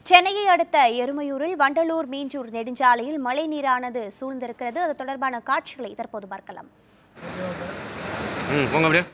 சென்னையை அடுத்த எருமையூரில் வண்டலூர் மீஞ்சூர் நெடுஞ்சாலையில் மழை நீரானது சூழ்ந்திருக்கிறது அது தொடர்பான காட்சிகளை தற்போது பார்க்கலாம் ம் போங்க அப்படியே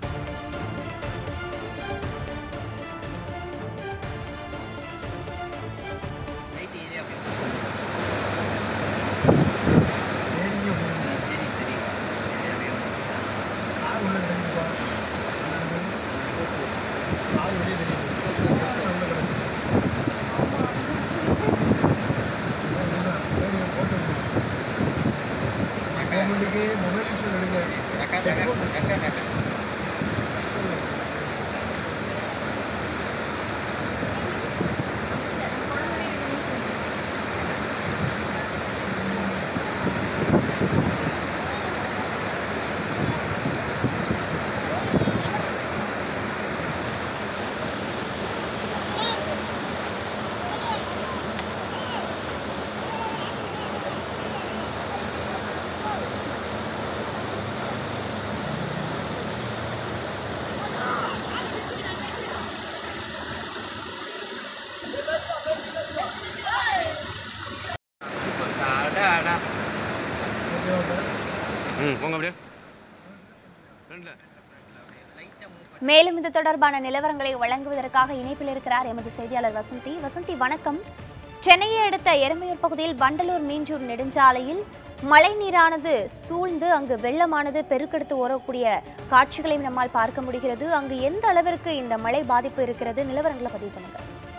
ம் போங்க அப்படியே ஃப்ரெண்டில் மேலும் இது தொடர்பான நிலவரங்களை வழங்குவதற்காக இணைப்பில் இருக்கிறார் எமது செய்தியாளர் வசந்தி வசந்தி வணக்கம் சென்னையை அடுத்த எருமையூர் பகுதியில் வண்டலூர் மீஞ்சூர் நெடுஞ்சாலையில் மழை நீரானது சூழ்ந்து அங்கு வெள்ளமானது பெருக்கெடுத்து ஓடக்கூடிய காட்சிகளையும் நம்மால் பார்க்க முடிகிறது அங்கு எந்த அளவிற்கு இந்த மழை பாதிப்பு இருக்கிறது நிலவரங்களை பதிவு பண்ணுங்க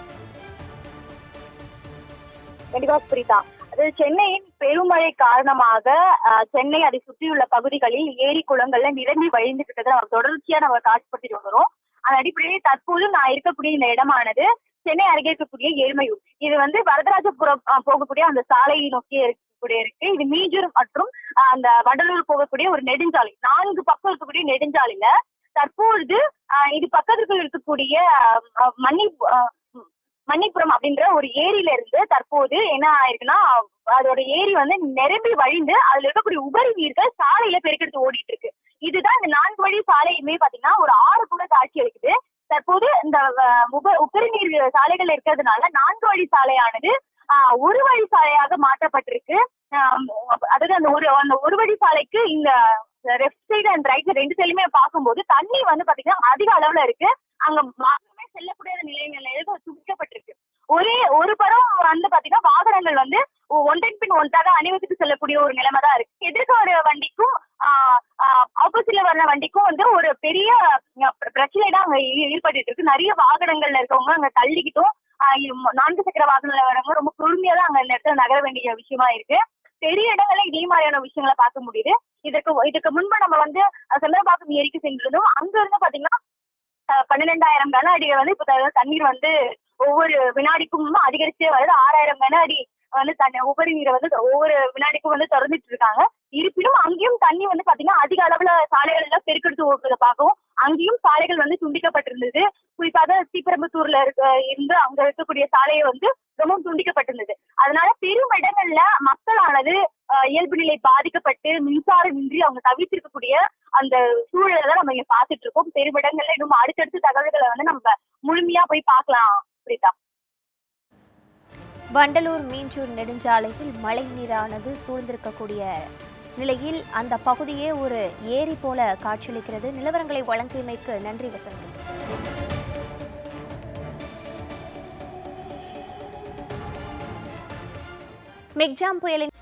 கண்டிப்பா புரியுதா அது சென்னையின் பெருமழை காரணமாக அஹ், சென்னை அதை சுற்றியுள்ள பகுதிகளில் ஏரி குளங்கள்ல நிரம்பி வழிந்துட்டு இருக்கிறத நம்ம தொடர்ச்சியா நம்ம காட்சிப்படுத்திட்டு வரோம் அதன் அடிப்படையில் தற்போது நான் இருக்கக்கூடிய இந்த இடமானது சென்னை அருகே இருக்கக்கூடிய எருமையூர் இது வந்து வரதராஜபுரம் அஹ், போகக்கூடிய அந்த சாலையை நோக்கி இருக்கக்கூடிய இருக்கு இது மீஞ்சூர் மற்றும் அஹ், அந்த வடலூர் போகக்கூடிய ஒரு நெடுஞ்சாலை நான்கு பக்கம் இருக்கக்கூடிய நெடுஞ்சாலையில தற்பொழுது அஹ், இது பக்கத்துக்கு இருக்கக்கூடிய அஹ், அஹ், மன்னி அஹ், மன்னிப்புரம் அப்படின்ற ஒரு ஏரியில இருந்து தற்போது என்ன ஆயிருக்குன்னா அதோட ஏரி வந்து நிரம்பி வழிந்து அதுல இருக்கக்கூடிய உபரி நீர்கள் சாலையில பெருக்கெடுத்து ஓடிட்டு இருக்கு இதுதான் இந்த நான்கு வழி சாலையுமே பாத்தீங்கன்னா ஒரு ஆறு கூட காட்சி அளிக்குது தற்போது இந்த அஹ், உப உபரி நீர் சாலைகள் இருக்கிறதுனால நான்கு வழி சாலையானது ஆஹ், ஒரு வழி சாலையாக மாற்றப்பட்டிருக்கு ஆஹ், அதாவது அந்த ஒரு அந்த ஒரு வழி சாலைக்கு இந்த left side and right side ரெண்டு சைடுமே பார்க்கும்போது தண்ணி வந்து பாத்தீங்கன்னா அதிக அளவுல இருக்கு அங்க வாகனமே செல்லக்கூடிய நிலை நிலையில துடிக்கப்பட்டிருக்கு ஒரே ஒரு புறம் வந்து பாத்தீங்கன்னா வாகனங்கள் வந்து ஒ- ஒன்றன் பின் ஒன்றாக அணிவகுத்து செல்லக்கூடிய ஒரு நிலைமை தான் இருக்கு எதிர்க்க வர வண்டிக்கும் ஆப்போசிட்ல வர்ற வண்டிக்கும் வந்து ஒரு பெரிய அஹ், பிர- பிரச்சனை தான் அங்க ஏ- ஏற்பட்டுட்டு இருக்கு நிறைய வாகனங்கள்ல இருக்கவங்க அங்க தள்ளிக்கிட்டும் ஆஹ், இ- நான்கு சக்கர வாகனங்கள்ல வரவங்க ரொம்ப பொறுமையா தான் அங்க இந்த இடத்துல நகர வேண்டிய விஷயமா இருக்கு பெரிய இடங்கள்ல இதே மாதிரியான விஷயங்களை பார்க்க முடியுது இதற்கு இதுக்கு முன்பு நம்ம வந்து அஹ், செம்பரம்பாக்கம் ஏரிக்கு சென்றிருந்தோம் அங்க இருந்து பாத்தீங்கன்னா அஹ், பன்னிரெண்டாயிரம் கன அடி வந்து இப்ப த- தண்ணீர் வந்து ஒவ்வொரு வினாடிக்கும் அதிகரிச்சே வருது ஆறாயிரம் கன அடி வந்து தண்ணி உபரி நீரை வந்து ஒவ்வொரு வினாடிக்கும் வந்து திறந்துட்டு இருக்காங்க இருப்பினும் அங்கேயும் தண்ணி வந்து பாத்தீங்கன்னா அதிக அளவுல சாலைகள் எல்லாம் பெருக்கெடுத்து ஓடுறத பார்க்கவும் அங்கேயும் சாலைகள் வந்து துண்டிக்கப்பட்டிருந்தது குறிப்பாக ஸ்ரீபெரும்புத்தூர்ல இருக்க இருந்து அங்க இருக்கக்கூடிய சாலையை வந்து ரொம்பவும் துண்டிக்கப்பட்டிருந்தது அதனால பெரும் இடங்கள்ல மக்களானது அஹ், இயல்பு நிலை பாதிக்கப்பட்டு மின்சாரமின்றி அவங்க தவிர்த்திருக்கக்கூடிய அந்த சூழலை தான் நம்ம இங்க பாத்துட்டு இருக்கோம் பெருமிடங்கள்ல இன்னும் அடுத்தடுத்த தகவல்களை வந்து நம்ம முழுமையா போய் பார்க்கலாம் பிரீதா வண்டலூர் மீஞ்சூர் நெடுஞ்சாலையில் மழை நீரானது சூழ்ந்திருக்கக்கூடிய நிலையில் அந்த பகுதியே ஒரு ஏரி போல காட்சியளிக்கிறது நிலவரங்களை வழங்கியமைக்கு நன்றி வசந்தி மிக்ஜாம் புயலின்